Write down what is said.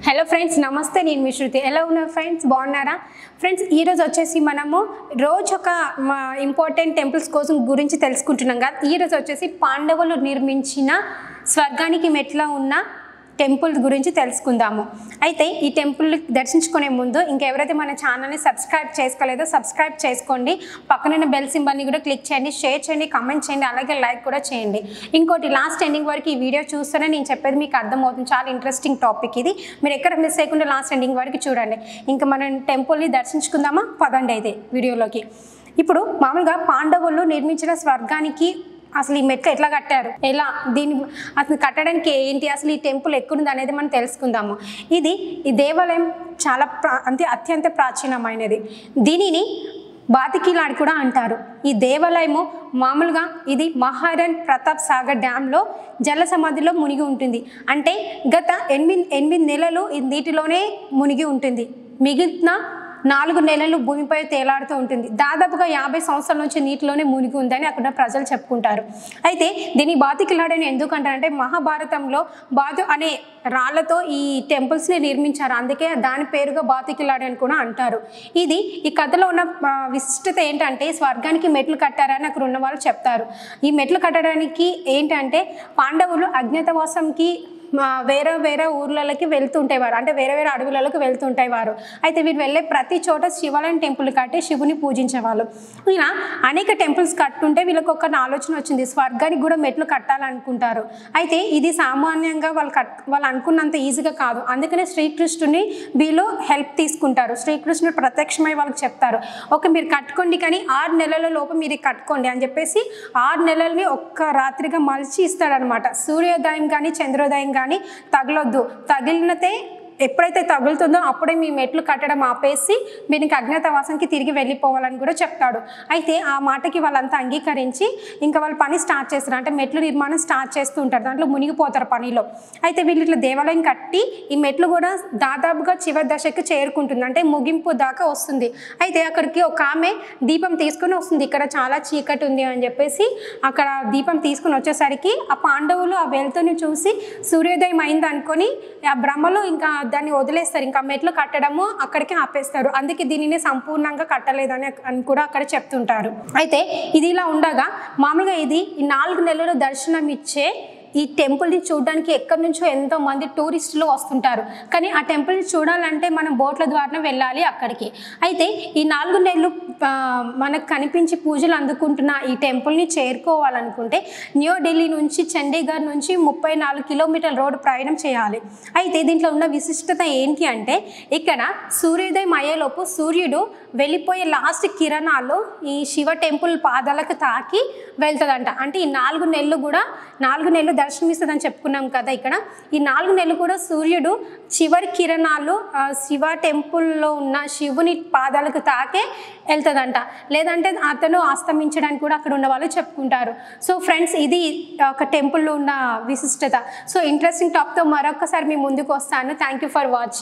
hello friends నమస్తే నేను మీ శృతి ఎలా ఉన్నారు ఫ్రెండ్స్ బాగున్నారా ఫ్రెండ్స్ ఈరోజు వచ్చేసి మనము రోజు ఒక ఇంపార్టెంట్ టెంపుల్స్ కోసం గురించి తెలుసుకుంటున్నాం కదా ఈరోజు వచ్చేసి పాండవులు నిర్మించిన స్వర్గానికి మెట్ల ఉన్న టెంపుల్ గురించి తెలుసుకుందాము అయితే ఈ టెంపుల్ దర్శించుకునే ముందు ఇంకెవరైతే మన ఛానల్ని సబ్స్క్రైబ్ చేసుకోలేదో సబ్స్క్రైబ్ చేసుకోండి పక్కనున్న బెల్ సింబల్ని కూడా క్లిక్ చేయండి షేర్ చేయండి కామెంట్ చేయండి అలాగే లైక్ కూడా చేయండి ఇంకోటి లాస్ట్ ఎండింగ్ వరకు ఈ వీడియో చూస్తేనే నేను చెప్పేది మీకు అర్థమవుతుంది చాలా ఇంట్రెస్టింగ్ టాపిక్ ఇది మీరు ఎక్కడ మిస్ చేయకుండా లాస్ట్ ఎండింగ్ వరకు చూడండి ఇంకా మనం టెంపుల్ని దర్శించుకుందామా పదండి అయితే వీడియోలోకి ఇప్పుడు మామూలుగా పాండవులు నిర్మించిన స్వర్గానికి అసలు ఈ మెట్లు ఎట్లా కట్టారు ఎలా దీన్ని అసలు కట్టడానికి ఏంటి అసలు ఈ టెంపుల్ ఎక్కడుంది అనేది మనం తెలుసుకుందాము ఇది ఈ దేవాలయం చాలా ప్రా అంటే అత్యంత ప్రాచీనమైనది దీనిని బాతికిలాడి కూడా అంటారు ఈ దేవాలయము మామూలుగా ఇది మహారాణ్ ప్రతాప్ సాగర్ డ్యాంలో జల సమాధిలో మునిగి ఉంటుంది అంటే గత ఎనిమిది ఎనిమిది నెలలు ఈ నీటిలోనే మునిగి ఉంటుంది మిగిలిన నాలుగు నెలలు భూమిపై తేలాడుతూ ఉంటుంది దాదాపుగా యాభై సంవత్సరాల నుంచి నీటిలోనే మునిగి ఉందని అక్కడ ప్రజలు చెప్పుకుంటారు అయితే దీన్ని బాతికిలాడని ఎందుకు అంటారంటే మహాభారతంలో బాతు అనే రాళ్లతో ఈ టెంపుల్స్ని నిర్మించారు అందుకే దాని పేరుగా బాతికిలాడి అని కూడా అంటారు ఇది ఈ కథలో ఉన్న ఆ, విశిష్టత ఏంటంటే స్వర్గానికి మెట్లు కట్టారని అక్కడ ఉన్న వాళ్ళు చెప్తారు ఈ మెట్లు కట్టడానికి ఏంటంటే పాండవులు అజ్ఞాతవాసంకి మా వేరే వేరే ఊర్లలోకి వెళ్తుంటేవారు అంటే వేరే వేరే అడవులలోకి వెళ్తుంటేవారు అయితే వీరు వెళ్ళే ప్రతి చోట శివాలయం టెంపుల్ కట్టి శివుని పూజించేవాళ్ళు ఇలా అనేక టెంపుల్స్ కట్టుంటే వీళ్ళకి ఒక ఆలోచన వచ్చింది స్వర్గానికి కూడా మెట్లు కట్టాలనుకుంటారు అయితే ఇది సామాన్యంగా వాళ్ళు కట్ వాళ్ళు అనుకున్నంత ఈజీగా కాదు అందుకనే శ్రీకృష్ణుని వీళ్ళు హెల్ప్ తీసుకుంటారు శ్రీకృష్ణుడు ప్రత్యక్షమై వాళ్ళకి చెప్తారు ఓకే మీరు కట్టుకోండి కానీ ఆరు నెలల లోపు మీరు ఇది కట్టుకోండి అని చెప్పేసి ఆరు నెలల్ని ఒక్క రాత్రిగా మలిచి ఇస్తాడనమాట సూర్యోదయం కానీ చంద్రోదయం కానీ తగలొద్దు తగిలినతే ఎప్పుడైతే తగులుతుందో అప్పుడే మీ మెట్లు కట్టడం ఆపేసి మీరు ఇంకా అజ్ఞాతవాసానికి తిరిగి వెళ్ళిపోవాలని కూడా చెప్తాడు అయితే ఆ మాటకి వాళ్ళంతా అంగీకరించి ఇంకా వాళ్ళు పని స్టార్ట్ చేస్తారు అంటే మెట్లు నిర్మాణం స్టార్ట్ చేస్తూ ఉంటారు దాంట్లో మునిగిపోతారు పనిలో అయితే వీళ్ళు ఇట్లా దేవాలయం కట్టి ఈ మెట్లు కూడా దాదాపుగా చివరి దశకి చేరుకుంటుంది అంటే ముగింపు దాకా వస్తుంది అయితే అక్కడికి ఒక ఆమె దీపం తీసుకుని వస్తుంది ఇక్కడ చాలా చీకటి ఉంది అని చెప్పేసి అక్కడ దీపం తీసుకుని వచ్చేసరికి ఆ పాండవులు ఆ వెలుతుని చూసి సూర్యోదయం అయింది అనుకొని ఆ బ్రహ్మలో ఇంకా దాన్ని వదిలేస్తారు ఇంకా మెట్లు కట్టడము అక్కడికి ఆపేస్తారు అందుకే దీనిని సంపూర్ణంగా కట్టలేదని అని కూడా అక్కడ చెప్తుంటారు అయితే ఇది ఇలా ఉండగా మామూలుగా ఇది ఈ నాలుగు నెలలు దర్శనం ఇచ్చే ఈ టెంపుల్ని చూడడానికి ఎక్కడి నుంచో ఎంతో మంది టూరిస్టులు వస్తుంటారు కానీ ఆ టెంపుల్ని చూడాలంటే మనం బోట్ల ద్వారా వెళ్ళాలి అక్కడికి అయితే ఈ నాలుగు నెలలు ఆ, మనకు కనిపించి పూజలు అందుకుంటున్న ఈ టెంపుల్ని చేరుకోవాలనుకుంటే న్యూఢిల్లీ నుంచి చండీగఢ్ నుంచి ముప్పై నాలుగు కిలోమీటర్ల రోడ్డు ప్రయాణం చేయాలి అయితే దీంట్లో ఉన్న విశిష్టత ఏంటి అంటే ఇక్కడ సూర్యోదయం అయ్యేలోపు సూర్యుడు వెళ్ళిపోయే లాస్ట్ కిరణాలు ఈ శివ టెంపుల్ పాదాలకు తాకి వెళ్తుందంట అంటే ఈ నాలుగు నెలలు కూడా నాలుగు నెలలు దర్శనమిస్తుందని చెప్పుకున్నాం కదా ఇక్కడ ఈ నాలుగు నెలలు కూడా సూర్యుడు చివరి కిరణాలు ఆ, శివ టెంపుల్లో ఉన్న శివుని పాదాలకు తాకే వెళ్తుందంట లేదంటే అతను అస్తమించడానికి కూడా అక్కడ ఉన్న వాళ్ళు చెప్పుకుంటారు సో ఫ్రెండ్స్ ఇది ఒక టెంపుల్లో ఉన్న విశిష్టత సో ఇంట్రెస్టింగ్ టాప్తో మరొకసారి మీ ముందుకు వస్తాను థ్యాంక్ యూ ఫర్ వాచ్